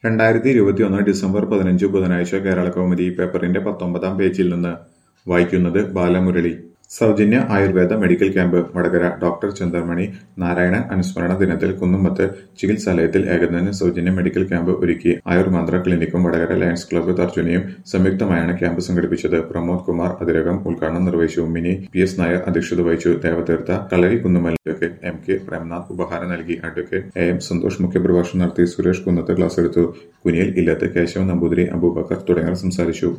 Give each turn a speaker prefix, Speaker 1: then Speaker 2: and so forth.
Speaker 1: രണ്ടായിരത്തി ഇരുപത്തിയൊന്ന് ഡിസംബർ പതിനഞ്ച് ബുധനാഴ്ച കേരള കൗമുദി പേപ്പറിന്റെ പത്തൊമ്പതാം പേജിൽ നിന്ന് വായിക്കുന്നത് ബാലമുരളി സൗജന്യ Ayurveda medical camp Vadakara doctor Chandramani Narayanan അനുസ്മരണ ദിനത്തിൽ കുന്നുമ്മത്ത് ചികിത്സാലയത്തിൽ ഏകദിന സൗജന്യ മെഡിക്കൽ ക്യാമ്പ് ഒരുക്കി ആയുർമാന്ത്ര ക്ലിനിക്കും വടകര ലയൺസ് ക്ലബ്ബ് തർജുനയും സംയുക്തമായാണ് ക്യാമ്പ് സംഘടിപ്പിച്ചത് പ്രമോദ് കുമാർ അതിരകം ഉദ്ഘാടനം നിർവഹിച്ചു മിനി പി എസ് നായർ അധ്യക്ഷത വഹിച്ചു Devatheertha Kalari Kunnummal advocate M K Premnath ഉപഹാരം നൽകി അഡ്വക്കേറ്റ് എ എം സന്തോഷ് മുഖ്യപ്രഭാഷണം നടത്തി സുരേഷ് കുന്നത്ത് ക്ലാസ് എടുത്തു കുനിയിൽ ഇല്ലത്ത് കേശവ നമ്പൂതിരി അബൂബക്കർ തുടങ്ങിയവർ സംസാരിച്ചു